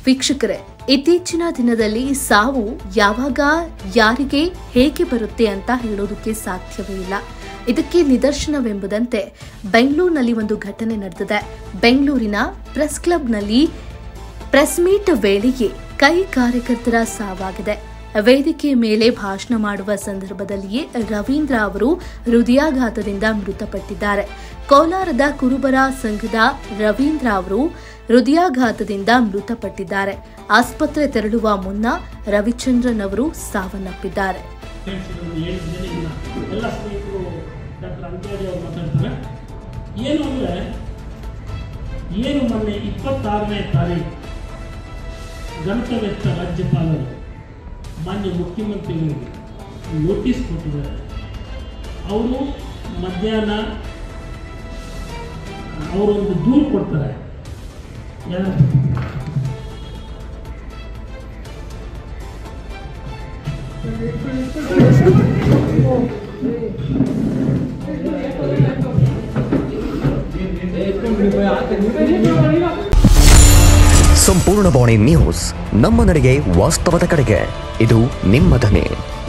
ವೀಕ್ಷಕರೇ ಇತ್ತೀಚಿನ ದಿನದಲ್ಲಿ ಸಾವು ಯಾವಾಗ ಯಾರಿಗೆ ಹೇಗೆ ಬರುತ್ತೆ ಅಂತ ಹೇಳೋದಕ್ಕೆ ಸಾಧ್ಯವೇ ಇಲ್ಲ ಇದಕ್ಕೆ ನಿದರ್ಶನವೆಂಬುದಂತೆ ಬೆಂಗಳೂರಿನಲ್ಲಿ ಒಂದು ಘಟನೆ ನಡೆದಿದೆ ಬೆಂಗಳೂರಿನ ಪ್ರೆಸ್ ಕ್ಲಬ್ನಲ್ಲಿ ಪ್ರೆಸ್ ಮೀಟ್ ವೇಳೆಗೆ ಕೈ ಕಾರ್ಯಕರ್ತರ ಸಾವಾಗಿದೆ ವೇದಿಕೆ ಮೇಲೆ ಭಾಷಣ ಮಾಡುವ ಸಂದರ್ಭದಲ್ಲಿಯೇ ರವೀಂದ್ರ ಅವರು ಹೃದಯಾಘಾತದಿಂದ ಮೃತಪಟ್ಟಿದ್ದಾರೆ ಕೋಲಾರದ ಕುರುಬರ ಸಂಘದ ರವೀಂದ್ರ ಅವರು ಹೃದಯಾಘಾತದಿಂದ ಮೃತಪಟ್ಟಿದ್ದಾರೆ ಆಸ್ಪತ್ರೆ ತೆರಳುವ ಮುನ್ನ ರವಿಚಂದ್ರನ್ ಅವರು ಸಾವನ್ನಪ್ಪಿದ್ದಾರೆ ಫ್ರೆಂಡ್ಸ್ಗಳು ಏಳು ಜನ ಇಲ್ಲ ಎಲ್ಲ ಸ್ನೇಹಿತರು ಡಾಕ್ಟರ್ ಅಂತ್ಯಾಡಿ ಅವರು ಮಾತಾಡ್ತಾರೆ ಏನು ಅಂದರೆ ಏನು ಮೊನ್ನೆ ಇಪ್ಪತ್ತಾರನೇ ತಾರೀಕು ಗಣತವೆತ್ತ ರಾಜ್ಯಪಾಲರು ಮಾನ್ಯ ಮುಖ್ಯಮಂತ್ರಿಗಳಿಗೆ ನೋಟಿಸ್ ಕೊಟ್ಟಿದ್ದಾರೆ ಅವರು ಮಧ್ಯಾಹ್ನ ಅವರೊಂದು ದೂರು ಕೊಡ್ತಾರೆ ಯಾರು ಸಂಪೂರ್ಣ ಬಾಣಿ ನ್ಯೂಸ್ ನಮ್ಮ ನಡೆಗೆ ವಾಸ್ತವದ ಕಡೆಗೆ ಇದು ನಿಮ್ಮ ಧ್ವನಿ